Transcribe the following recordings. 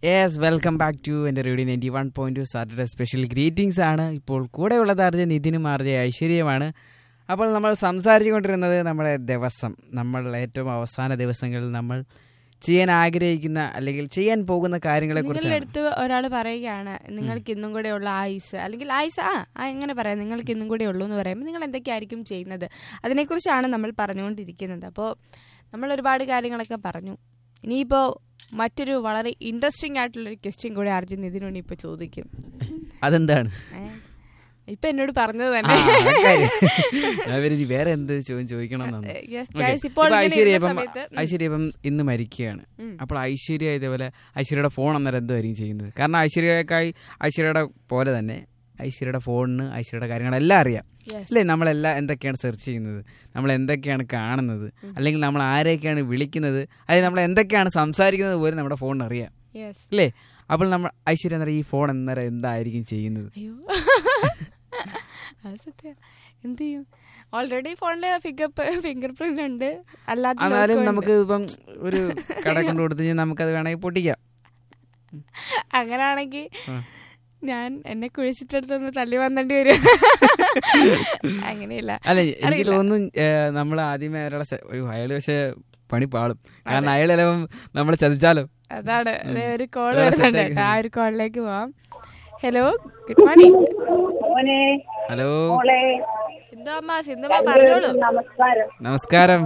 Yes welcome back to എൻ്റെ radio ninety one point two Saturday special greetings ആണ് ഇപ്പോൾ കൂടെയുള്ളത് ആർജെ നിതിനും ആർജെ ഐശ്വര്യമാണ് അപ്പോൾ നമ്മൾ സംസാരിച്ചുകൊണ്ടിരുന്നത് നമ്മുടെ ദിവസം നമ്മൾ ഏറ്റവും അവസാന ദിവസങ്ങളിൽ നമ്മൾ ചെയ്യാൻ ആഗ്രഹിക്കുന്ന അല്ലെങ്കിൽ ചെയ്യാൻ പോകുന്ന കാര്യങ്ങളെ നിങ്ങളുടെ കുറിച്ചാണ് അടുത്ത് ഒരാൾ പറയുകയാണ് നിങ്ങൾക്ക് ഇന്നും കൂടെ ഉള്ള ആയുസ് അല്ലെങ്കിൽ ആയുസ് ആ ആ, എങ്ങനെ പറയാം നിങ്ങൾക്ക് ഇന്നും കൂടെ ഉള്ളൂ എന്ന് പറയുമ്പോൾ നിങ്ങൾ എന്തൊക്കെയായിരിക്കും ചെയ്യുന്നത് അതിനെക്കുറിച്ചാണ് നമ്മൾ പറഞ്ഞുകൊണ്ടിരിക്കുന്നത് അപ്പോൾ നമ്മൾ ഒരുപാട് കാര്യങ്ങളൊക്കെ പറഞ്ഞു ഇനിയിപ്പോൾ മറ്റൊരു വളരെ ഇൻട്രസ്റ്റിംഗ് ആയിട്ടുള്ളൊരു ക്വസ്റ്റ്യൻ കൂടെ അർജുൻ ഇതിനുവേണ്ടി ഇപ്പോൾ ചോദിക്കും അതെന്താണ് ഏ? ഇപ്പൊ എന്നോട് പറഞ്ഞത് ആ, തന്നെ അക്കാര്യം. ഞാൻ വിചാരിച്ചു വേറെ എന്ത് ചോദ്യം ചോദിക്കണമെന്നാണ് Yes, Okay. guys, ഇപ്പോൾ ഇപ്പൊ ഇങ്ങനെ ഐശ്വര്യ ഇരുന്ന ഇപ്പം സമയത്ത് ഉം. ഐശ്വര്യ ഇപ്പം ഇന്ന് മരിക്കുകയാണ് ഉം. അപ്പോൾ ഐശ്വര്യ ഇതേപോലെ ഐശ്വര്യയുടെ ഫോൺ അന്നേരം എന്തായിരിക്കും ചെയ്യുന്നത് കാരണം ഐശ്വര്യക്കായി ഐശ്വര്യയുടെ പോലെ തന്നെ ഐശ്വര്യയുടെ ഫോണിന് ഐശ്വര്യയുടെ കാര്യങ്ങളെല്ലാം അറിയാം Yes. അല്ലേ നമ്മളെല്ലാം എന്തൊക്കെയാണ് സെർച്ച് ചെയ്യുന്നത് നമ്മൾ എന്തൊക്കെയാണ് കാണുന്നത് അല്ലെങ്കിൽ നമ്മൾ ആരെയൊക്കെയാണ് വിളിക്കുന്നത് അല്ലെങ്കിൽ നമ്മൾ എന്തൊക്കെയാണ് സംസാരിക്കുന്നത് പോലും നമ്മുടെ ഫോണിന് അറിയാം Yes. അല്ലേ അപ്പോൾ നമ്മൾ ഐശ്വര്യ അന്നേരം ഈ ഫോൺ അന്നേരം എന്തായിരിക്കും ചെയ്യുന്നത് അയ്യോ അത് സത്യം എന്ത് ചെയ്യും ഓൾറെഡി ഫോണില് ഫിംഗർ ഫിംഗർ പ്രിന്റ് ഉണ്ട് അല്ലാത്ത എന്നാലും ലോക്കും ഉണ്ട്. നമുക്ക് ഇപ്പം ഒരു കട കൊണ്ട് കൊടുത്തു കഴിഞ്ഞാൽ നമുക്കത് വേണമെങ്കിൽ പൊട്ടിക്കാം അങ്ങനാണെങ്കിൽ ആ. ഞാൻ എന്നെ കുഴിച്ചിട്ടെടുത്തൊന്ന് തള്ളി വന്നേണ്ടി വരും അങ്ങനെയില്ല അല്ല എനിക്ക് അറിയില്ല. തോന്നുന്നു നമ്മൾ ആദ്യമേ അയാളെ സെ- ഒരു അയാള് പക്ഷെ പണി പാളും കാരണം അയാൾ ചിലപ്പം നമ്മളെ ചതിച്ചാലോ അതാണ് ദേ ഒരു കോൾ വേറെ വരുന്നുണ്ട് set കേട്ടോ ആ ഒരു കോളിലേക്ക് പോവാം ഹലോ ഗുഡ് മോർണിംഗ് മോനെ ഹലോ മോളെ സിന്ധു അമ്മ സിന്ധുമ്മ പറഞ്ഞോളൂ നമസ്കാരം നമസ്കാരം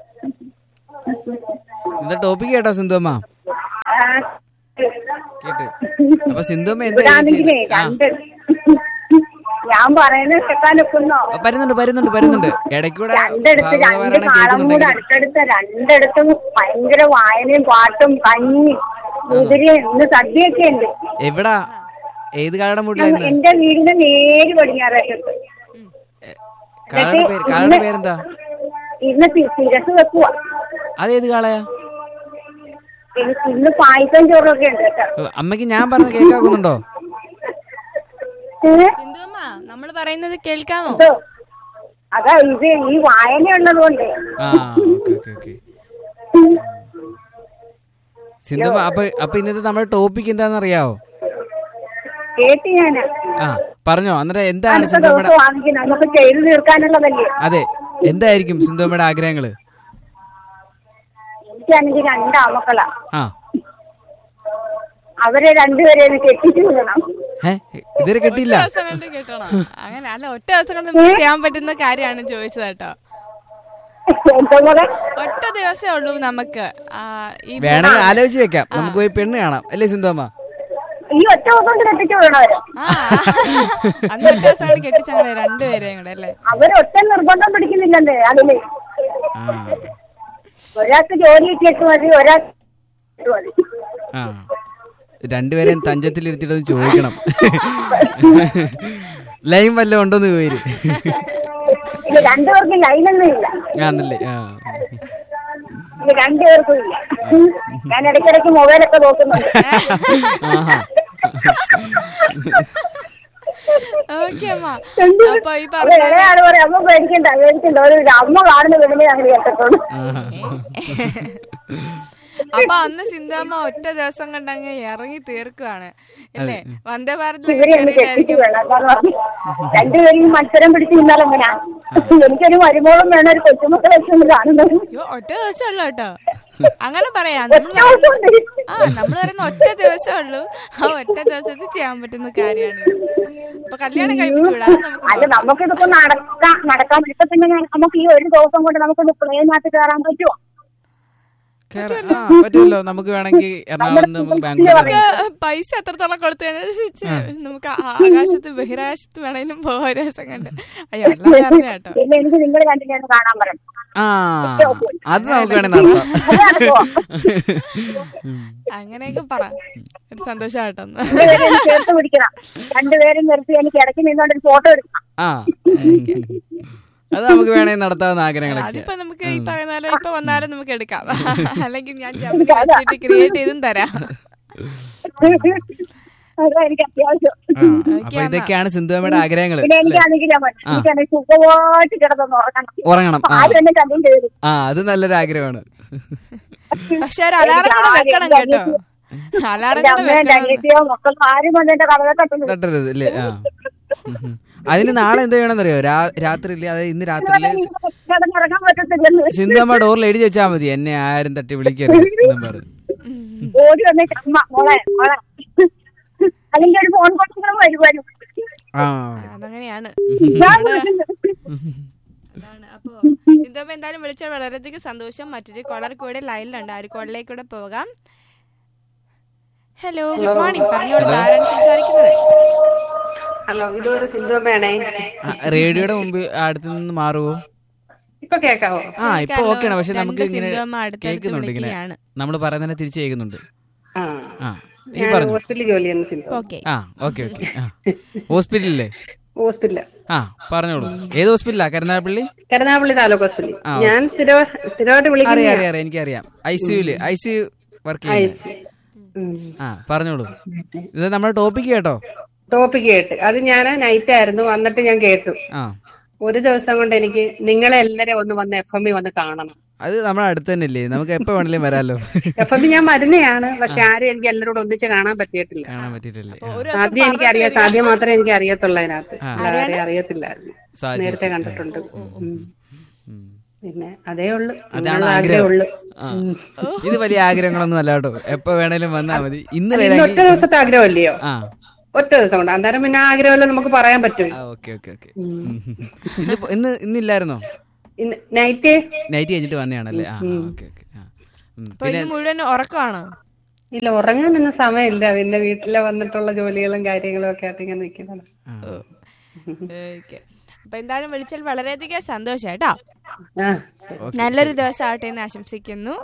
എന്താ ടോപ്പിക് കേട്ടോ സിന്ധുമ്മ ആ, കേട്ട് അപ്പൊ സിന്ധുമ്മ എന്താ ഇവിടാണെങ്കിലേ ചെയ്യുന്നത്? ആ രണ്ട് ഞാൻ പറയുന്നത് കേൾക്കാൻ ഒക്കുന്നോ ആ, വരുന്നുണ്ട് വരുന്നുണ്ട് വരുന്നുണ്ട് ഇടയ്ക്കൂടെ രണ്ടിടത്ത് രണ്ട് ഭാഗവതരണം കാലം കൂടെ കേൾക്കുന്നുണ്ടെങ്കിൽ അടുത്തടുത്ത് രണ്ടിടത്തും ഭയങ്കര വായനയും പാട്ടും കഞ്ഞി കുതിരയും ഇന്ന് സദ്യയൊക്കെ ഉണ്ട് എവിടാ ഏത് കാലയുടെ ഞങ്ങ- വീട്ടിലായിരുന്നു എന്റെ വീടിന് നേര് പടിഞ്ഞാറേറ്റത്ത് കാലയുടെ പേര് കാലയുടെ പേരെന്താ ഇന്ന് തി- ശിരസ് വെക്കുക അതേത് കാളയാ എനിക്ക് ഇന്ന് പായസം ചോറൊക്കെ ഉണ്ട് കേട്ടോ ഓ, അമ്മയ്ക്ക് ഞാൻ പറഞ്ഞത് കേൾക്കാക്കുന്നുണ്ടോ ഏ? സിന്ധു അമ്മ നമ്മൾ പറയുന്നത് കേൾക്കാമോ ഇത് അതാ ഇത് ഈ വായന ഉള്ളത് കൊണ്ട് ആ ഓക്കെ ഓക്കെ ഓക്കെ സിന്ധുമ്മ അപ്പൊ അപ്പൊ ഇന്നത്തെ നമ്മുടെ ടോപ്പിക് എന്താണെന്ന് അറിയാവോ കേട്ട് ഞാന് ആ പറഞ്ഞോ അന്നേരം എന്താണ് അടുത്ത സിന്ധുമ്മയുടെ ദിവസം ആണെങ്കിൽ നമുക്ക് ചെയ്തു തീർക്കാനുള്ളതല്ലേ അതെ എന്തായിരിക്കും സിന്ധുമ്മയുടെ ആഗ്രഹങ്ങള് എനിക്കാണെങ്കിൽ രണ്ടാമക്കളാ ആ അവരെ രണ്ടുപേരെ ഒന്ന് കെട്ടിച്ചു വിടണം ഏ ഇതുവരെ ഒറ്റ കിട്ടിയില്ല ദിവസം കൊണ്ട് കേട്ടോണോ അങ്ങനെ അല്ല ഒറ്റ ദിവസം കൊണ്ട് നമുക്ക് ചെയ്യാൻ പറ്റുന്ന കാര്യമാണ് ചോദിച്ചത് കേട്ടോ എന്താ പോലെ ഒറ്റ ദിവസമേ ഉള്ളൂ നമുക്ക് ആ, ഈ വേണമെങ്കിൽ ആലോചിച്ച് വെക്കാം നമുക്ക് പോയി പെണ്ണ് കാണാം അല്ലേ സിന്ധുമ്മ ഈ ഒറ്റ ദിവസം കൊണ്ട് കെട്ടിച്ചു വിടണം അവരെ ആ അന്ന് ഒറ്റ ദിവസം കൊണ്ട് കെട്ടിച്ചങ്ങനെ രണ്ടുപേരെയും കൂടെ അല്ലേ അവരൊറ്റ നിർബന്ധം പിടിക്കുന്നില്ലല്ലേ അതില് ആ ഒരാൾക്ക് ജോലി കിട്ടിയിട്ട് മതി ഒരാൾക്ക് മതി ആ രണ്ടുപേരെയും തഞ്ചത്തിലിരുത്തിയിട്ട് ചോദിക്കണം ലൈൻ വല്ലതും ഉണ്ടോന്ന് പേര് ഇത് രണ്ടുപേർക്കും ലൈനൊന്നും ഇല്ല ആന്നല്ലേ ആ ഇത് രണ്ടുപേർക്കും ഇല്ല ഞാൻ ഇടയ്ക്കിടയ്ക്ക് മൊബൈലൊക്കെ നോക്കുന്നുണ്ട് ആഹാ ഓക്കെ അമ്മ എന്ത്? അപ്പൊ ഈ അപ്പൊ പറഞ്ഞ ഇളയാള് പറയാം അമ്മ പേടിക്കണ്ട പേടിക്കണ്ട ഒരു അമ്മ കാണുന്ന വീടിനെ ഞങ്ങൾ കേട്ടിട്ടുള്ളൂ ആഹാ. അപ്പൊ അന്ന് സിന്ധാമ്മ ഒറ്റ ദിവസം കൊണ്ട് അങ്ങ് ഇറങ്ങി തീർക്കുവാണ് അല്ലേ വന്ദേ ഭാരതിൽ ഇവരെ ഒന്ന് കെട്ടിച്ചു വേണം അതാന്ന് പറഞ്ഞു രണ്ടുപേരും ഈ മത്സരം പിടിച്ച് നിന്നാൽ എങ്ങനെയാ എനിക്കൊരു മരുമോളും വേണം ഒരു കൊച്ചുമക്കളെ വെച്ചൊന്ന് കാണുന്നത് അയ്യോ ഒറ്റ ദിവസം ഉള്ളു കേട്ടോ അങ്ങനെ പറയാം നമ്മൾ ഒറ്റ ദിവസം ഉണ്ട്. ആ നമ്മൾ പറയുന്ന ഒറ്റ ദിവസമേ ഉള്ളൂ ആ ഒറ്റ ദിവസത്തിൽ ചെയ്യാൻ പറ്റുന്ന കാര്യമാണ് അപ്പൊ കല്യാണം കഴിപ്പിച്ചുവിടാം അത് നമുക്ക് അല്ല നോക്കാം. നമുക്ക് ഇതിപ്പോ നടക്കാം നടക്കാൻ ഇപ്പൊ പിന്നെ ഞാൻ- നമുക്ക് ഈ ഒരു ദിവസം കൊണ്ട് നമുക്ക് പ്ലെയിനകത്ത് കയറാൻ പറ്റുമോ കേറാം. ആ പറ്റുമല്ലോ നമുക്ക് വേണമെങ്കിൽ എറണാകുളത്ത് നമുക്ക് ബാംഗ്ലൂർ നമുക്ക് പൈസ എത്രത്തോളം കൊടുത്തു അനുസരിച്ച് നമുക്ക് ആ- ആകാശത്ത് ബഹിരാകാശത്ത് വേണേലും പോവാം ഒരു ദിവസം കണ്ട് അയ്യോ അല്ല പറഞ്ഞ കേട്ടോ പിന്നെ എനിക്ക് നിങ്ങൾ കണ്ടിട്ട് കാണാൻ പറയും ആ അത് നമുക്ക് വേണമെങ്കിൽ നടത്താം അത് നടക്കുവോ ഉം. അങ്ങനെയൊക്കെ പറ ഒരു സന്തോഷമായിട്ടോ ഒന്ന്. രണ്ടുപേരും ഒന്ന് ചേർത്ത് പിടിക്കണം രണ്ടുപേരും നിർത്തി എനിക്ക് ഇടയ്ക്ക് നിന്നുകൊണ്ട് ഒരു ഫോട്ടോ എടുക്കണം ആ അത് നമുക്ക് വേണമെങ്കിൽ നടത്താവുന്ന ആഗ്രഹങ്ങളൊക്കെ അതിപ്പോ നമുക്ക് ഈ പറയുന്ന പോലെ ഇപ്പൊ വന്നാലും നമുക്ക് എടുക്കാം അല്ലെങ്കിൽ ഞാൻ ജമ്പ് വെച്ചിട്ട് ക്രിയേറ്റ് ചെയ്തും തരാം അതാ എനിക്ക് അത്യാവശ്യം ആ, അപ്പൊ ഇതൊക്കെയാണ് സിന്ധുവമ്മയുടെ ആഗ്രഹങ്ങള് പിന്നെ എനിക്കാണെങ്കിൽ എനിക്കാണെങ്കിൽ സുഖമായിട്ട് കിടന്നൊന്ന് ഉറങ്ങണം ഉറങ്ങണം ആ ആരും എന്നെ കണ്ടും ചെയ്തു ആ അത് നല്ലൊരു ആഗ്രഹമാണ് പക്ഷെ ഒരു അലാറം കൂടെ വെക്കണം കേട്ടോ അലാറം എന്റെ കൂടെ അമ്മയോ എന്റെ വെക്കണം അനിയത്തിയോ മക്കളോ ആരും വന്ന് എന്റെ കടവ തട്ടുന്നു തട്ടരുത് അല്ലേ ആ ഉം, ഉം. അതിന് നാളെ എന്ത് ചെയ്യണമെന്നറിയോ രാത്രി അതായത് ഇന്ന് രാത്രിയില് കിടന്നിറങ്ങാൻ പറ്റത്തില്ലെന്ന് സിന്ധുമ്മ ഡോറിൽ എഴുതി വെച്ചാൽ മതി എന്നെ ആരും തട്ടി വിളിക്കരുത് എന്നും പറഞ്ഞു ഓടി വന്നേക്ക് അമ്മ മോളെ മോളെ അല്ലെങ്കിൽ ഒരു ഫോൺ കോൾ വരും വരും ആ അതങ്ങനെയാണ് ഞാൻ വിളിക്കുന്നു. അതാണ് അപ്പോ സിന്ധുമ്മ എന്തായാലും വിളിച്ചാൽ വളരെയധികം സന്തോഷം മറ്റൊരു കോളർ കൂടെ ലൈനിലുണ്ട് ആ ഒരു കോളിലേക്ക് കൂടെ പോകാം ഹലോ ഗുഡ് മോർണിംഗ് പറഞ്ഞോളൂ ആരാണ് സംസാരിക്കുന്നത് ഹലോ ഇതൊരു സിന്ധുമ്മയാണേ ആ, റേഡിയോയുടെ മുമ്പ് അടുത്ത് നിന്ന് മാറുവോ ഇപ്പൊ കേക്കാവോ ആ ഇപ്പൊ ഓക്കെയാണ് പക്ഷെ നമുക്ക് രണ്ട് ഇങ്ങനെ സിന്ധുവമ്മ അടുത്തടുത്ത് കേൾക്കുന്നുണ്ട് ഇങ്ങനെ വിളിക്കുകയാണ്. നമ്മൾ പറയുന്നതിനെ തിരിച്ചു കേൾക്കുന്നുണ്ട് ആ ആ ഇനി ഞാൻ പറഞ്ഞു ഹോസ്പിറ്റലിൽ ജോലി ചെയ്യുന്ന സിന്ധു ഓക്കെ ആ ഓക്കെ ഓക്കെ ആ ഹോസ്പിറ്റലില്ലേ ഹോസ്പിറ്റലില് ആ പറഞ്ഞോളൂ ഏത് ഹോസ്പിറ്റലാ കരുനാഗപ്പള്ളി കരുനാഗപ്പള്ളി താലൂക്ക് ഹോസ്പിറ്റലിൽ ആ, ഞാൻ സ്ഥിര സ്ഥിരമായിട്ട് അറിയാം വിളിക്കുന്ന അറിയാം അറിയാം എനിക്കറിയാം ഐ സിയുല് ഐ സി വർക്ക് ചെയ്യുന്നത് ആ പറഞ്ഞോളൂ ഇത് നമ്മുടെ ടോപ്പിക് കേട്ടോ ടോപ്പിക് കേട്ട് അത് ഞാൻ നൈറ്റ് ആയിരുന്നു വന്നിട്ട് ഞാൻ കേട്ടു ആ ഒരു ദിവസം കൊണ്ട് എനിക്ക് നിങ്ങളെ എല്ലാരും ഒന്ന് വന്ന് എഫ് എം വന്ന് കാണണം അത് നമ്മുടെ അടുത്ത് തന്നെ അല്ലേ നമുക്ക് എപ്പോ വേണേലും വരാലോ എഫ് എം ഞാൻ വരുന്നതാണ് പക്ഷെ ആരും എനിക്ക് എല്ലാരോടും ഒന്നിച്ച് കാണാൻ പറ്റിയിട്ടില്ല കാണാൻ പറ്റിയിട്ടില്ലേ ആ. ഒരു ദിവസം ആദ്യം എനിക്ക് അറിയാം ആദ്യം മാത്രമേ എനിക്ക് അറിയത്തുള്ളൂ അതിനകത്ത് ആ. അല്ലാതെ അറിയത്തില്ലായിരുന്നു സാജി. നേരത്തെ കണ്ടിട്ടുണ്ട് ഉം. ഉം. പിന്നെ അതേ ഉള്ളു അതാണ് നിങ്ങളുടെ ആഗ്രഹം ഉള്ളു ആ. ഇത് വലിയ ആഗ്രഹങ്ങളൊന്നും അല്ല കേട്ടോ എപ്പോ വേണേലും വന്നാ മതി ഇന്ന് ഇന്ന് വരാമെങ്കിൽ ഒറ്റ ദിവസത്തെ ആഗ്രഹമല്ലയോ ആ ഒറ്റ ദിവസം കൊണ്ട് അന്നേരം പിന്നെ ആ ആഗ്രഹമല്ലോ നമുക്ക് പറയാൻ പറ്റും ആ ഓക്കെ ഓക്കെ ഓക്കെ ഇന്ന് ഇപ്പൊ- ഇന്ന് ഇന്നില്ലായിരുന്നോ ഇന്ന് നൈറ്റ് നൈറ്റ് കഴിഞ്ഞിട്ട് വന്നെയാണല്ലേ ആ ഓക്കെ ഓക്കെ ആ ഉം. അപ്പൊ ഇന്ന് മുഴുവൻ ഉറക്കമാണോ ഇല്ല ഉറങ്ങാനൊന്നും സമയമില്ല പിന്നെ വീട്ടിലെ വന്നിട്ടുള്ള ജോലികളും കാര്യങ്ങളും ഒക്കെ ആയിട്ട് ഇങ്ങനെ നിൽക്കുന്നത് ആ. ഓക്കെ അപ്പൊ എന്തായാലും വിളിച്ചാൽ വളരെയധികം സന്തോഷം കേട്ടോ ആ നല്ലൊരു ദിവസം ആവട്ടെ എന്ന് ആശംസിക്കുന്നു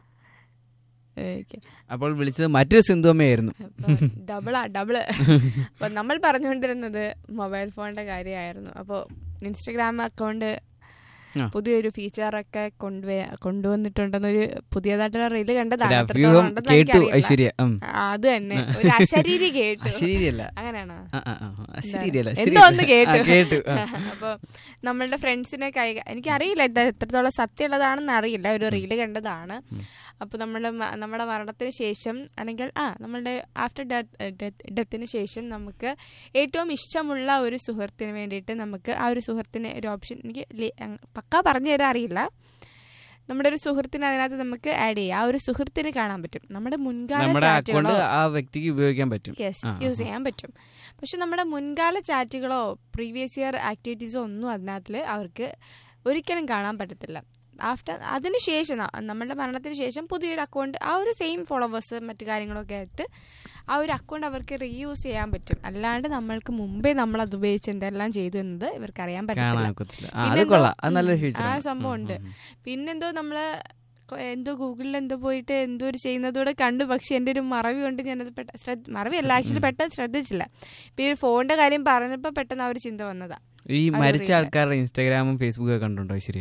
ഓക്കെ അപ്പോൾ വിളിച്ചത് മറ്റൊരു സിന്ധുവമ്മയായിരുന്നു ഡബിളാ ഡബിള് അപ്പൊ നമ്മൾ പറഞ്ഞുകൊണ്ടിരുന്നത് മൊബൈൽ ഫോണിന്റെ കാര്യമായിരുന്നു അപ്പോൾ ഇൻസ്റ്റഗ്രാം അക്കൗണ്ട് ആ. പുതിയൊരു ഫീച്ചറൊക്കെ കൊണ്ടുവേ കൊണ്ടുവന്നിട്ടുണ്ടെന്നൊരു പുതിയതായിട്ടുള്ള റീല് കണ്ടതാണ് ഒരു എത്രത്തോളം അഭ്യൂഹം ഉണ്ടെന്ന് കേട്ടു എനിക്കറിയില്ല. ഐശ്വര്യ ഉം. ആ, അത് തന്നെ ഒരു അശരീരി കേട്ടു അശരീരിയല്ല അങ്ങനെയാണോ ആ, ആ, ആ, അശരീരിയല്ല എന്തോ ഒന്ന് ശരി. ആ, കേട്ടു കേട്ടു ആ. അപ്പൊ നമ്മളുടെ ഫ്രണ്ട്സിനെ കൈ എനിക്കറിയില്ല ഇത് എത്രത്തോളം സത്യമുള്ളതാണെന്ന് അറിയില്ല ഒരു റീല് കണ്ടതാണ് അപ്പൊ നമ്മുടെ മ- നമ്മുടെ മരണത്തിന് ശേഷം അല്ലെങ്കിൽ ആ നമ്മളുടെ ആഫ്റ്റർ ഡെത്തിന് ശേഷം നമുക്ക് ഏറ്റവും ഇഷ്ടമുള്ള ഒരു സുഹൃത്തിന് വേണ്ടിയിട്ട് നമുക്ക് ആ ഒരു സുഹൃത്തിന് ഒരു ഓപ്ഷൻ എനിക്ക് ലി- അങ് പക്കാ പറഞ്ഞു തരാൻ അറിയില്ല നമ്മുടെ ഒരു സുഹൃത്തിനെ അതിനകത്ത് നമുക്ക് ആഡ് ചെയ്യാം ആ ഒരു സുഹൃത്തിന് കാണാൻ പറ്റും നമ്മുടെ മുൻകാല നമ്മുടെ അക്കൗണ്ട് ചാറ്റുകളോ ആ വ്യക്തിക്ക് ഉപയോഗിക്കാൻ പറ്റും യെസ് ആ, യൂസ് ചെയ്യാൻ പറ്റും പക്ഷെ നമ്മുടെ മുൻകാല ചാറ്റുകളോ പ്രീവിയസ് ഇയർ ആക്ടിവിറ്റീസോ ഒന്നും അതിനകത്തിൽ അവർക്ക് ഒരിക്കലും കാണാൻ പറ്റത്തില്ല ആഫ്റ്റർ അതിനുശേഷം ന- നമ്മളുടെ മരണത്തിന് ശേഷം പുതിയൊരു അക്കൗണ്ട് ആ ഒരു സെയിം ഫോളോവേഴ്സ് മറ്റു കാര്യങ്ങളൊക്കെ ആയിട്ട് ആ ഒരു അക്കൗണ്ട് അവർക്ക് റീയൂസ് ചെയ്യാൻ പറ്റും അല്ലാണ്ട് നമ്മൾക്ക് മുമ്പേ നമ്മൾ അത് ഉപയോഗിച്ച് എന്തെല്ലാം ചെയ്തു എന്നത് ഇവർക്ക് അറിയാൻ കാണാൻ പറ്റത്തില്ല ഒക്കത്തില്ല ആ, അത് പിന്നെന്തോ- കൊള്ളാം അത് നല്ലൊരു ഉം, ഫീച്ചർ ആ സംഭവം ഉണ്ട് പിന്നെന്തോ നമ്മള് കൊ- എന്തോ ഗൂഗിളിൽ എന്തോ പോയിട്ട് എന്തോ ഒരു ചെയ്യുന്നതൂടെ കണ്ടു പക്ഷെ എൻ്റെ ഒരു മറവി കൊണ്ട് ഞാനത് പെട്ട ശ്രദ്ധ മറവിയല്ല ആക്ച്വലി പെട്ടെന്ന് ശ്രദ്ധിച്ചില്ല ഇപ്പൊ ഈ ഫോണിന്റെ കാര്യം പറഞ്ഞപ്പോ പെട്ടെന്ന് ആ ഒരു ചിന്ത വന്നതാ ഈ അത് മരിച്ച അറിയില്ല. ആൾക്കാരുടെ ഇൻസ്റ്റാഗ്രാമും ഫേസ്ബുക്കും ഒക്കെ കണ്ടുണ്ടോ ഐശ്വര്യ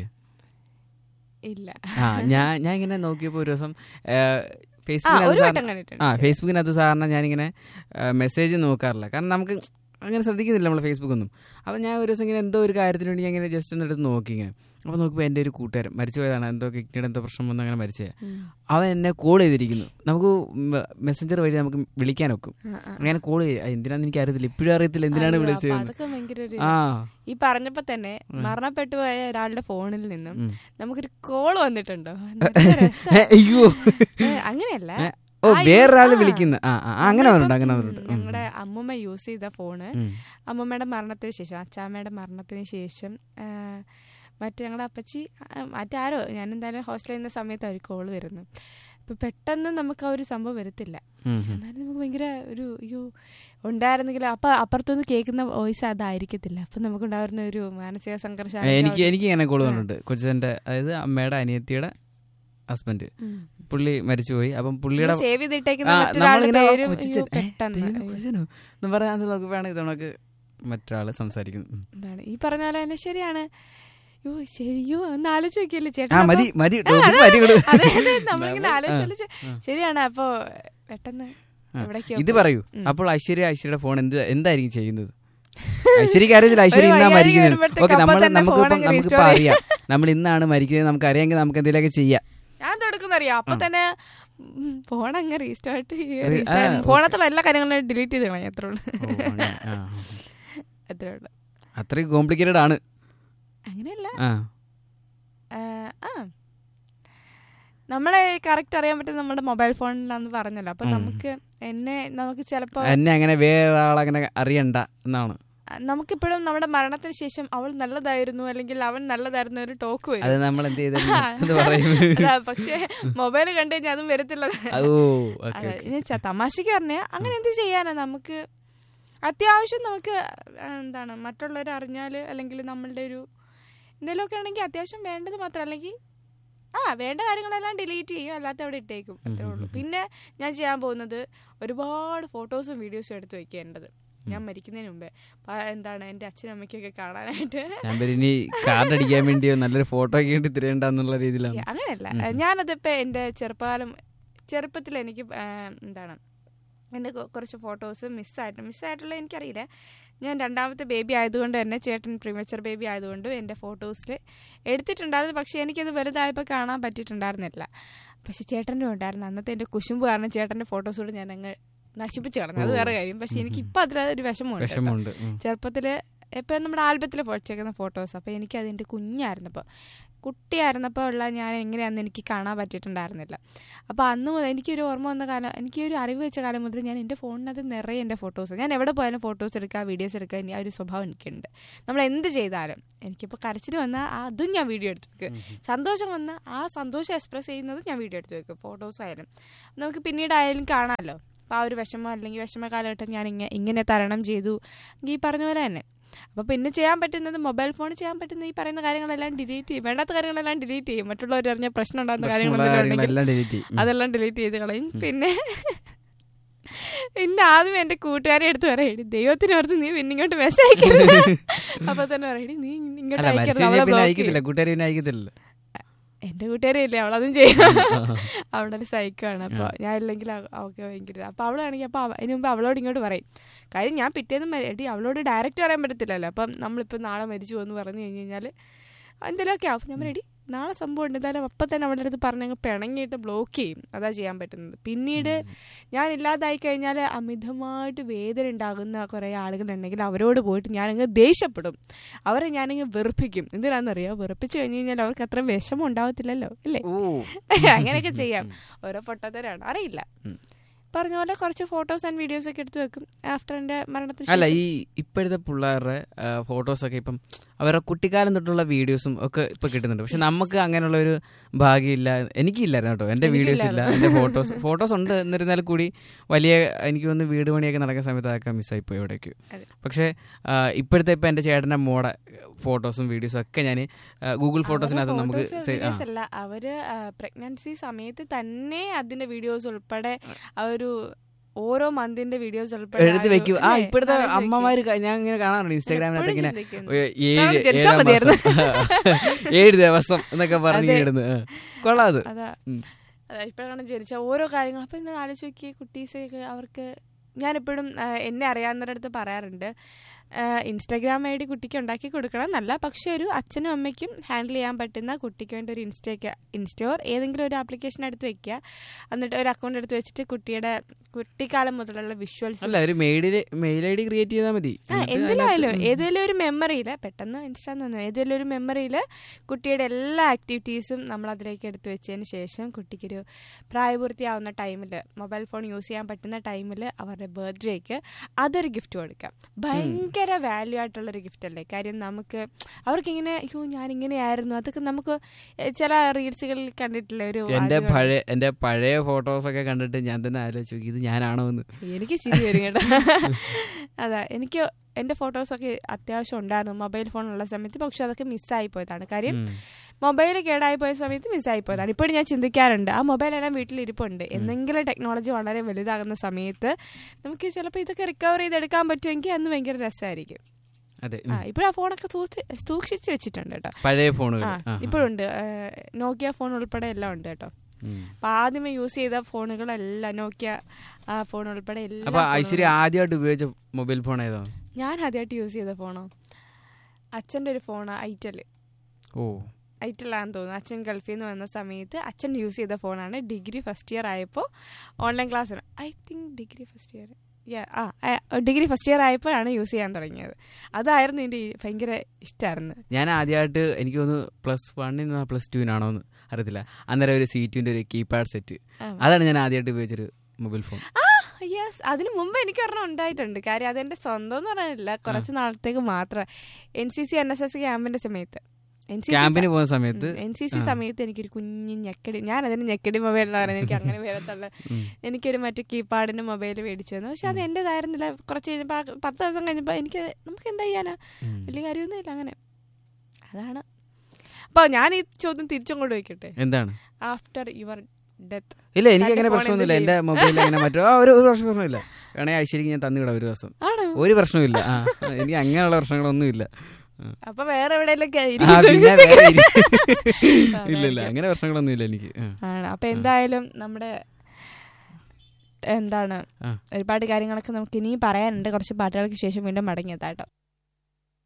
ഇല്ല ആ ഞാൻ ഞാൻ ഇങ്ങനെ നോക്കിയപ്പോ ഒരു ദിവസം ആ ഒരു ഫേസ്ബുക്കിനകത്ത് വട്ടം സാറിന് കണ്ടിട്ടുണ്ട് ആ ഫേസ്ബുക്കിനകത്ത് സാറിന് ഞാനിങ്ങനെ മെസ്സേജ് നോക്കാറില്ല കാരണം നമുക്ക് അങ്ങനെ ശ്രദ്ധിക്കുന്നില്ല നമ്മൾ ഫേസ്ബുക്കൊന്നും അപ്പോൾ ഞാൻ ഒരു ദിവസം ഇങ്ങനെ എന്തോ ഒരു കാര്യത്തിന് വേണ്ടി ഞാൻ ഇങ്ങനെ ജസ്റ്റ് ഒന്ന് എടുത്ത് നോക്കി ഇങ്ങനെ അപ്പോൾ നോക്കുമ്പോൾ എൻ്റെ ഒരു കൂട്ടുകാരൻ മരിച്ചു പോയതാണ് എന്തോ കിഡ്നിയുടെ എന്തോ പ്രശ്നം വന്ന് അങ്ങനെ മരിച്ചത് അവൻ എന്നെ കോൾ ചെയ്തിരിക്കുന്നു നമുക്ക് മെസ്സഞ്ചർ വഴി നമുക്ക് വിളിക്കാൻ ഒക്കും ആ, ആ. അങ്ങനെ കോൾ ചെയ്ത് എന്തിനാന്ന് എനിക്ക് അറിയത്തില്ല ഇപ്പോഴും അറിയത്തില്ല എന്തിനാണ് അയ്യോ, അപ്പൊ വിളിച്ചത് അതൊക്കെ ഭയങ്കര ഒരു ആ ഈ പറഞ്ഞപ്പോ തന്നെ മരണപ്പെട്ടു പോയ ഒരാളുടെ ഫോണിൽ നിന്നും ഉം. നമുക്കൊരു കോൾ വന്നിട്ടുണ്ടോ നല്ല രസാ. ഏ, അയ്യോ ഏ, അങ്ങനെയല്ല ഏ, ഓ ആ, വേറൊരാള് ആ. വിളിക്കുന്ന ആ ആ, അങ്ങനെ വന്നിട്ടുണ്ട് അങ്ങനെ വന്നിട്ടുണ്ട് ഉം, ഞങ്ങളുടെ അമ്മൂമ്മ യൂസ് ചെയ്ത ഫോണ് ഉം. അമ്മൂമ്മയുടെ മരണത്തിന് ശേഷം അച്ചാമ്മയുടെ മരണത്തിന് ശേഷം ആ, മറ്റേ ഞങ്ങളുടെ അപ്പച്ചി ആ, മറ്റാരോ ഞാൻ എന്തായാലും ഹോസ്റ്റലിൽ നിന്ന സമയത്ത് അവർ കോൾ വരുന്നു അപ്പൊ പെട്ടെന്ന് നമുക്ക് ആ ഒരു സംഭവം വരത്തില്ല ഉം, പക്ഷെ ഉം. എന്നാലും നമുക്ക് ഭയങ്കര ഒരു അയ്യോ ഉണ്ടായിരുന്നെങ്കിൽ അപ്പൊ അപ്പുറത്തുനിന്ന് കേൾക്കുന്ന വോയിസ് അതായിരിക്കത്തില്ല അപ്പൊ നമുക്കുണ്ടാവുന്ന ഒരു മാനസിക സംഘർഷം ഏ, എനിക്ക് എനിക്ക് ഇങ്ങനെ കോൾ വന്നിട്ടുണ്ട് കൊച്ചന്റെ അതായത് അമ്മയുടെ അനിയത്തിയുടെ ഹസ്ബൻഡ് പുള്ളി മരിച്ചുപോയി അപ്പം പുള്ളിയുടെ സേവ് ചെയ്തിട്ടേക്കുന്ന ആ, മറ്റൊരാളുടെ നമ്മളിങ്ങനെ പേരും കൊച്ചിച്ചൻ, അയ്യോ, ഏ, പെട്ടെന്ന് ദൈവമേ, അയ്യോ. കൊച്ചിനോ? എന്ന് പറയാൻ നോക്കുമ്പോഴാണ് ഇത് നമുക്ക് മറ്റൊരാള് സംസാരിക്കുന്നു ഉം. എന്താണ് ഈ പറഞ്ഞ പോലെ തന്നെ ശരിയാണ് യോ ശരിയോ ഒന്ന് ആലോചിച്ച് നോക്കിയല്ലേ ചേട്ടൻ ആ അപ്പൊ- മതി മതി ആ, topic അതെ, മതി വിട്. അതെ, അതെ, നമ്മളിങ്ങനെ നമ്മൾ- ആലോചിച്ച് ആ, ശരിയാണ് അപ്പൊ പെട്ടെന്ന് ആ. എവിടേക്കോ ഇത് പോയി. പറയൂ ഉം. അപ്പോൾ ഐശ്വര്യ ഐശ്വര്യയുടെ ഫോൺ എന്ത് എന്തായിരിക്കും ചെയ്യുന്നത് ഐശ്വര്യക്ക് അറിയത്തില്ല ഐശ്വര്യ ഒരു ഇന്നാ വയ്യായ്ക മരിക്കുന്നത് വരുമ്പോഴത്തേക്ക് ഓക്കെ അപ്പൊ നമ്മൾ തന്നെ നമുക്കിപ്പം phone അങ്ങ് നമുക്കിപ്പോൾ restore അറിയാം നമ്മൾ ഇന്നാണ് മരിക്കുന്നത് നമുക്ക് അറിയാമെങ്കിൽ നമുക്ക് എന്തെങ്കിലുമൊക്കെ ചെയ്യാം ഞാൻ തുടക്കുന്നറിയാം അപ്പൊ തന്നെ ഫോൺ അങ്ങ് റീസ്റ്റാർട്ട് Re- ആ, okay. ഫോണത്തുള്ള എല്ലാ കാര്യങ്ങളും ഡിലീറ്റ് ചെയ്ത് കളയാം അത്രേ ഉള്ളൂ ഓ, അങ്ങനെ. ആ. അത്രേ ഉള്ളൂ അത്രയും കോംപ്ലിക്കേറ്റഡ് ആണ് അങ്ങനെയല്ല ആ ആ, ആ നമ്മളെ കറക്റ്റ് അറിയാൻ പറ്റും നമ്മുടെ മൊബൈൽ ഫോണിലാന്ന് പറഞ്ഞല്ലോ അപ്പൊ ഉം. നമുക്ക് എന്നെ നമുക്ക് ചിലപ്പോ എന്നെ അങ്ങനെ വേറെ ആളങ്ങനെ അറിയണ്ട എന്നാണ് നമുക്കിപ്പോഴും നമ്മുടെ മരണത്തിന് ശേഷം അവൾ നല്ലതായിരുന്നു അല്ലെങ്കിൽ അവൻ നല്ലതായിരുന്നു ഒരു ടോക്ക് അത് വരും നമ്മൾ എന്ത് ചെയ്തെന്ന് എന്ന് പറയും അതാ, പക്ഷേ മൊബൈൽ കണ്ടു കഴിഞ്ഞാൽ അതും വരത്തില്ല ഓ ഓക്കെ അതെ, ഇനി ച- തമാശക്ക് പറഞ്ഞ അങ്ങനെ എന്ത് ചെയ്യാനാ നമുക്ക് അത്യാവശ്യം നമുക്ക് ആ, എന്താണ് മറ്റുള്ളവർ അറിഞ്ഞാല് അല്ലെങ്കിൽ നമ്മളുടെ ഒരു എന്തെങ്കിലുമൊക്കെ ആണെങ്കിൽ അത്യാവശ്യം വേണ്ടത് മാത്രം അല്ലെങ്കിൽ ആ വേണ്ട കാര്യങ്ങളെല്ലാം ഡിലീറ്റ് ചെയ്യും അല്ലാത്ത അവിടെ ഇട്ടേക്കും അത്രേ ഉം, ഉള്ളൂ ഉം, ഉം. പിന്നെ ഞാൻ ചെയ്യാൻ പോകുന്നത് ഒരുപാട് ഫോട്ടോസും വീഡിയോസും എടുത്ത് വെക്കേണ്ടത് ഞാൻ മരിക്കുന്നതിന് മുമ്പേ പ- എന്താണ് എൻ്റെ അച്ഛനും അമ്മയ്ക്കൊക്കെ കാണാനായിട്ട് ഞാൻ പേര് ഇനി കാർഡ് അടിക്കാൻ വേണ്ടി നല്ലൊരു ഫോട്ടോ ഒക്കെ വേണ്ടി തിരയണ്ടെന്നുള്ള രീതിയിലാണ് ഏ, അങ്ങനെയല്ല ഉം, ഉം. ഞാനതിപ്പോ എൻ്റെ ചെറുപ്പകാലം ചെറുപ്പത്തിൽ എനിക്ക് ആ, എന്താണ് എൻ്റെ കൊ- കുറച്ച് ഫോട്ടോസ് മിസ്സായിട്ട് മിസ്സായിട്ടുള്ള എനിക്കറിയില്ല ഞാൻ രണ്ടാമത്തെ ബേബി ആയതുകൊണ്ട് തന്നെ ചേട്ടൻ പ്രീമച്ചർ ബേബി ആയതുകൊണ്ട് എൻ്റെ ഫോട്ടോസിൽ എടുത്തിട്ടുണ്ടായിരുന്നു പക്ഷേ എനിക്കത് വലുതായപ്പോൾ കാണാൻ പറ്റിയിട്ടുണ്ടായിരുന്നില്ല പക്ഷെ ചേട്ടൻ്റെ ഉണ്ടായിരുന്നു അന്നത്തെ എൻ്റെ കുശുമ്പ് കാരണം ചേട്ടൻ്റെ ഫോട്ടോസോട് ഞാൻ അങ്ങ് നശിപ്പിച്ച് കളഞ്ഞു അത് ഓ. വേറെ കാര്യം പക്ഷെ ഉം, എനിക്ക് ഉം. ഇപ്പം അതിലൊരു വിഷമമുണ്ട് കേട്ടോ. വിഷമമുണ്ട് ഉം. ചെറുപ്പത്തിൽ ഇപ്പം നമ്മുടെ ആൽബത്തിൽ വെച്ചേക്കുന്ന ഫോട്ടോസ് അപ്പോൾ എനിക്ക് അതിൻ്റെ കുഞ്ഞായിരുന്നപ്പോൾ കുട്ടിയായിരുന്നപ്പോൾ ഉള്ള ഞാൻ എങ്ങനെയാണെന്ന് എനിക്ക് കാണാൻ പറ്റിയിട്ടുണ്ടായിരുന്നില്ല അപ്പോൾ അന്ന് മുതൽ എനിക്കൊരു ഓർമ്മ വന്ന കാലം എനിക്ക് ഒരു അറിവ് വെച്ച കാലം മുതൽ ഞാൻ എൻ്റെ ഫോണിനകത്ത് നിറയെ എൻ്റെ ഫോട്ടോസ് ഞാൻ എവിടെ പോയാലും ഫോട്ടോസ് എടുക്കുക വീഡിയോസ് എടുക്കുക ഇനി ആ ഒരു സ്വഭാവം എനിക്കുണ്ട് നമ്മൾ എന്ത് ചെയ്താലും എനിക്കിപ്പോൾ കരച്ചിൽ വന്നാൽ അതും ഞാൻ വീഡിയോ എടുത്ത് വെക്കും സന്തോഷം വന്നാൽ ആ സന്തോഷം എക്സ്പ്രസ് ചെയ്യുന്നത് ഞാൻ വീഡിയോ എടുത്ത് വെക്കും ഫോട്ടോസ് ആയാലും നമുക്ക് പിന്നീട് ആയാലും കാണാമല്ലോ അപ്പോൾ ആ ഒരു വിഷമം അല്ലെങ്കിൽ വിഷമ കാലഘട്ടം ഞാൻ ഇങ്ങനെ ഇങ്ങനെ തരണം ചെയ്തു ഈ പറഞ്ഞ പോലെ തന്നെ അപ്പോൾ പിന്നെ ചെയ്യാൻ പറ്റുന്നത് മൊബൈൽ ഫോൺ ചെയ്യാൻ പറ്റുന്ന ഈ പറയുന്ന കാര്യങ്ങളെല്ലാം ഡിലീറ്റ് ചെയ്യും വേണ്ടാത്ത കാര്യങ്ങളെല്ലാം ഡിലീറ്റ് ചെയ്യും മറ്റുള്ളവർ അറിഞ്ഞ പ്രശ്നം ഉണ്ടാകുന്ന പ്രശ്നമുള്ള കാര്യങ്ങൾ എന്തെങ്കിലും ഉണ്ടെങ്കിൽ കാര്യങ്ങളെല്ലാം ഡിലീറ്റ് ചെയ്യും ഉം. അതെല്ലാം ഡിലീറ്റ് ചെയ്ത് കളയും പിന്നെ പിന്നെ ആദ്യം എന്റെ കൂട്ടുകാരെ എടുത്ത് പറയടി ദൈവത്തിന് ഓർത്ത് നീ പിന്നെ ഇങ്ങോട്ട് മെസ്സേജ് അയക്കരുത് അപ്പൊ തന്നെ പറയടി നീ ഇങ്ങോട്ട് അല്ല അയക്കരുത് മരിച്ചു അവളെ പിന്നെ block അയക്കത്തില്ല ചെയ്യും. കൂട്ടുകാർ പിന്നെ അയക്കത്തില്ല എന്റെ കൂട്ടുകാരെ ഇല്ലേ അവളതും ചെയ്യും അവിടെ ഒരു സൈക്കാണ് അപ്പൊ ഞാൻ ഇല്ലെങ്കിൽ അവ- അവൾക്ക് ഭയങ്കര അപ്പൊ അവളാണെങ്കിൽ അപ്പൊ അവ- അതിന് മുമ്പ് അവളോട് ഇങ്ങോട്ട് പറയും കാര്യം ഞാൻ പിറ്റേന്നും മരി- എടി അവളോട് ഡയറക്റ്റ് പറയാൻ പറ്റത്തില്ലല്ലോ അപ്പം നമ്മളിപ്പോ നാളെ മരിച്ചു പോകുന്നു പറഞ്ഞു കഴിഞ്ഞ് കഴിഞ്ഞാല് എന്തെങ്കിലുമൊക്കെ ആവും ഞാൻ പറയടി നാളെ സംഭവം ഉണ്ട് എന്തായാലും അപ്പം തന്നെ അവളുടെ അടുത്ത് പറഞ്ഞങ്ങ് പിണങ്ങിയിട്ട് ബ്ലോക്ക് ചെയ്യും അതാ ചെയ്യാൻ പറ്റുന്നത് പിന്നീട് ഞാൻ ഇല്ലാതായി കഴിഞ്ഞാൽ അമിതമായിട്ട് വേദന ഉണ്ടാകുന്ന കുറേ ആളുകളുണ്ടെങ്കിൽ അവരോട് പോയിട്ട് ഞാനങ്ങ് ദേഷ്യപ്പെടും അവരെ ഞാനങ്ങ് വെറുപ്പിക്കും എന്തിനാണെന്നറിയോ വെറുപ്പിച്ച് കഴിഞ്ഞ് കഴിഞ്ഞാൽ അവർക്ക് അത്ര വിഷമം ഉണ്ടാവത്തില്ലല്ലോ അല്ലേ ഓ അങ്ങനെയൊക്കെ ചെയ്യാം ഓരോ പൊട്ടത്തരാണ് അറിയില്ല ഉം. പറഞ്ഞ പോലെ കുറച്ച് ഫോട്ടോസ് ആൻഡ് വീഡിയോസ് ഒക്കെ എടുത്തു വെക്കും ആഫ്റ്റർ എന്റെ മരണത്തിന് അല്ല ശേഷം ഈ ഇപ്പോഴത്തെ പിള്ളേരുടെ ഫോട്ടോസ് ഒക്കെ ഇപ്പം അവരുടെ കുട്ടിക്കാലം തൊട്ടുള്ള വീഡിയോസും ഒക്കെ ഇപ്പൊ കിട്ടുന്നുണ്ട് പക്ഷെ നമുക്ക് അങ്ങനെയുള്ള ഒരു ഭാഗ്യമില്ല എനിക്കില്ലായിരുന്നു കേട്ടോ എന്റെ വീഡിയോസ് ഇല്ല എന്റെ ഫോട്ടോസ് ഫോട്ടോസ് ഉണ്ട് എന്നിരുന്നാൽ കൂടി വലിയ എനിക്ക് തോന്നുന്നു വീട് പണിയൊക്കെ നടക്കുന്ന സമയത്ത് അതൊക്കെ മിസ്സായി പോയി എവിടേക്ക് അതെ. പക്ഷെ ആ, ഇപ്പോഴത്തെ ഇപ്പൊ എന്റെ ചേട്ടന്റെ മോടെ ഫോട്ടോസും വീഡിയോസും ഒക്കെ ഞാൻ ഗൂഗിൾ ഫോട്ടോസിനകത്ത് അവരുടെ നമുക്ക് photos, സെ- ആ, videos അല്ല അവര് പ്രഗ്നൻസി സമയത്ത് തന്നെ അതിന്റെ വീഡിയോസ് ഉൾപ്പെടെ ആ ഒരു ഓരോ മന്തിന്റെ വീഡിയോസ് ഉൾപ്പെടെ എടുത്ത് ആ ഒരു- വെക്കും ആ അല്ലേ? ഇപ്പോഴത്തെ ആലോചിച്ച് വെക്കും. അമ്മമാര് ക- ഞാൻ ഇങ്ങനെ കാണാറുണ്ട് ഇൻസ്റ്റാഗ്രാമിനകത്ത് എപ്പോഴും ഇങ്ങനെ ചിന്തിക്കുന്നു. ഏ- ഏഴ് ഇപ്പോഴാണ് ജനിച്ചാ ഏഴാം മതിയായിരുന്നു. മാസം ഏഴ് ദിവസം എന്നൊക്കെ പറഞ്ഞു അതെ. ഇടുന്നു കൊള്ളാം അത് അതാ ഉം. അതാ ഇപ്പോഴാണ് ജനിച്ച ഓരോ കാര്യങ്ങൾ അപ്പൊ ഇന്ന് ആലോചിച്ച് നോക്കി കുട്ടീസൊക്കെ അവർക്ക് ഞാനെപ്പോഴും ആ, എന്നെ അറിയാവുന്നവരടുത്ത് പറയാറുണ്ട് ഇൻസ്റ്റാഗ്രാം ഐ ഡി കുട്ടിക്ക് ഉണ്ടാക്കി കൊടുക്കണം എന്നല്ല പക്ഷെ ഒരു അച്ഛനും അമ്മയ്ക്കും ഹാൻഡിൽ ചെയ്യാൻ പറ്റുന്ന കുട്ടിക്ക് വേണ്ടി ഒരു ഇൻസ്റ്റയ്ക്ക് ഇൻസ്റ്റോർ ഏതെങ്കിലും ഒരു ആപ്ലിക്കേഷൻ എടുത്ത് വെക്കുക എന്നിട്ട് ഒരു അക്കൗണ്ട് എടുത്ത് വെച്ചിട്ട് കുട്ടിയുടെ കുട്ടിക്കാലം മുതലുള്ള വിഷ്വൽസ് അല്ല ഒരു മെയിലില് മെയിൽ ഐ ഡി ക്രിയേറ്റ് ചെയ്താൽ മതി ആ എന്നിട്ട് എന്തിലായാലും അതിനകത്ത് ഉം. ഏതെങ്കിലും ഒരു മെമ്മറിയിൽ പെട്ടെന്ന് ഇൻസ്റ്റാന്ന് തോന്നുന്നു ഏതെങ്കിലും ഒരു മെമ്മറിയിൽ കുട്ടിയുടെ എല്ലാ ആക്ടിവിറ്റീസും നമ്മൾ അതിലേക്ക് എടുത്തു വെച്ചതിന് ശേഷം കുട്ടിക്കൊരു പ്രായപൂർത്തിയാവുന്ന ടൈമിൽ മൊബൈൽ ഫോൺ യൂസ് ചെയ്യാൻ പറ്റുന്ന ടൈമിൽ അവരുടെ ബർത്ത്ഡേക്ക് അതൊരു ഗിഫ്റ്റ് കൊടുക്കാം ഭയങ്കര വാല്യൂ ആയിട്ടുള്ളൊരു ഗിഫ്റ്റ് അല്ലേ കാര്യം നമുക്ക് അവർക്കിങ്ങനെ അയ്യോ ഞാൻ ഇങ്ങനെയായിരുന്നു അതൊക്കെ നമുക്ക് ചില റീൽസുകളിൽ കണ്ടിട്ടില്ലേ ഒരു എന്റെ ആഗ്രഹം. പഴയ എന്റെ പഴയ ഫോട്ടോസ് ഒക്കെ കണ്ടിട്ട് ഞാൻ തന്നെ ആലോചിച്ചു നോക്കി, ഇത് ഞാനാണോ എന്ന് എനിക്ക് ചിരി വരും കേട്ടോ അതാ എനിക്ക് എൻ്റെ ഫോട്ടോസൊക്കെ അത്യാവശ്യം ഉണ്ടായിരുന്നു മൊബൈൽ ഫോണുള്ള സമയത്ത് പക്ഷെ അതൊക്കെ മിസ്സായി പോയതാണ് കാര്യം ഉം. മൊബൈൽ കേടായി പോയ സമയത്ത് മിസ്സായി പോയതാണ് ഇപ്പോഴും ഞാൻ ചിന്തിക്കാറുണ്ട് ആ മൊബൈലെല്ലാം വീട്ടിലിരിപ്പുണ്ട് എന്തെങ്കിലും ടെക്നോളജി വളരെ വലുതാകുന്ന സമയത്ത് നമുക്ക് ചിലപ്പോൾ ഇതൊക്കെ റിക്കവർ ചെയ്തെടുക്കാൻ പറ്റുമെങ്കിൽ അന്ന് ഭയങ്കര രസമായിരിക്കും അതെ ആ ഉം. ഇപ്പോഴും ആ ഫോണൊക്കെ സൂക്ഷി- സൂക്ഷിച്ച് വെച്ചിട്ടുണ്ട് കേട്ടോ പഴയ ഫോണുകൾ ആ ഇപ്പോഴുണ്ട് നോക്കിയ ഫോൺ ഉൾപ്പെടെ എല്ലാം ഉണ്ട് കേട്ടോ അപ്പൊ ആദ്യമേ യൂസ് ചെയ്ത ഫോണുകളെല്ലാം നോക്കിയ ആ ഫോൺ ഉൾപ്പെടെ എല്ലാം അപ്പൊ ഫോണുകളും ഐശ്വര്യ ആദ്യമായിട്ട് ഉപയോഗിച്ച മൊബൈൽ ഫോൺ ഏതാ ഞാൻ ആദ്യമായിട്ട് യൂസ് ചെയ്ത ഫോണോ അച്ഛൻ്റെ ഒരു ഫോണാ ഐറ്റല് ഓ ആയിട്ടില്ലാന്ന് തോന്നുന്നു അച്ഛൻ ഗൾഫിൽ നിന്ന് വന്ന സമയത്ത് അച്ഛൻ യൂസ് ചെയ്ത ഫോണാണ് ഡിഗ്രി ഫസ്റ്റ് ഇയർ ആയപ്പോൾ online class I think degree first year ആ ഡിഗ്രി ഫസ്റ്റ് ഇയർ ആയപ്പോഴാണ് യൂസ് ചെയ്യാൻ തുടങ്ങിയത് അതായിരുന്നു എൻ്റെ ഈ ഭയങ്കര ഇഷ്ടമായിരുന്നു ഞാൻ ആദ്യമായിട്ട് എനിക്ക് തോന്നുന്നു പ്ലസ് വണ്ണിനോ പ്ലസ് ടുവിനാണോ എന്ന് അറിയത്തില്ല അന്നേരം ഒരു സി ടുവിൻ്റെ ഒരു കീപാഡ് സെറ്റ് ആ. അതാണ് ഞാൻ ആദ്യമായിട്ട് ഉപയോഗിച്ചൊരു മൊബൈൽ ഫോൺ ആ യെസ് അതിന് മുമ്പ് എനിക്ക് ഒരെണ്ണം ഉണ്ടായിട്ടുണ്ട് കാര്യം അതെന്റെ സ്വന്തം എന്ന് പറയാനില്ല കുറച്ച് നാളത്തേക്ക് മാത്രം N C C N S S ക്യാമ്പിന്റെ സമയത്ത് എൻ സി ക്യാമ്പിന് പോകുന്ന സമയത്ത് എൻ സി സി ആ. സമയത്ത് എനിക്കൊരു കുഞ്ഞു ഞെക്കടി ഞാൻ അതിന് ഞെക്കടി മൊബൈൽ എന്ന് പറയുന്നത് എനിക്ക് അങ്ങനെ വരത്തുള്ള ഉം. എനിക്കൊരു മറ്റേ കീപാഡിന്റെ മൊബൈൽ മേടിച്ചു തന്നു പക്ഷെ അത് എന്റേതായിരുന്നില്ല കുറച്ച് കഴിഞ്ഞപ്പോൾ ആ പത്ത് ദിവസം കഴിഞ്ഞപ്പോൾ എനിക്ക് നമുക്ക് എന്താ ചെയ്യാനാ ഉം. വലിയ കാര്യമൊന്നുമില്ല അങ്ങനെ അതാണ് അപ്പോൾ ഞാൻ ഈ ചോദ്യം തിരിച്ചങ്ങോട്ട് വയ്ക്കട്ടെ എന്താണ് ആഫ്റ്റർ യുവർ ഡെത്ത് ഇല്ല എനിക്ക് അങ്ങനെ തന്റെ phone പ്രശ്നമൊന്നുമില്ല എന്ത് എന്റെ മൊബൈലിൽ അങ്ങനെ മറ്റോ ആ, ഒരു ഒരു വർഷം പ്രശ്നമില്ല വേണമെങ്കിൽ ഐശ്വര്യക്ക് ഞാൻ തന്നുവിടാം ഒരു ദിവസം ആണോ ഒരു പ്രശ്നമില്ല ആ എനിക്ക് അങ്ങനെയുള്ള പ്രശ്നങ്ങളൊന്നുമില്ല ആ. അപ്പൊ വേറെ എവിടെയെങ്കിലും ആ, പിന്നെ വേറെ ഇല്ല. ഇല്ല ഇല്ല അതായിരിക്കും. അങ്ങനെ പ്രശ്നങ്ങളൊന്നുമില്ല എനിക്ക് ആ. ആണ് അപ്പൊ എന്തായാലും നമ്മുടെ എന്താണ് ആ. ഒരുപാട് കാര്യങ്ങളൊക്കെ നമുക്ക് ഇനിയും പറയാനുണ്ട് കുറച്ച് പാട്ടുകൾക്ക് ശേഷം വീണ്ടും മടങ്ങിയെത്താട്ടോ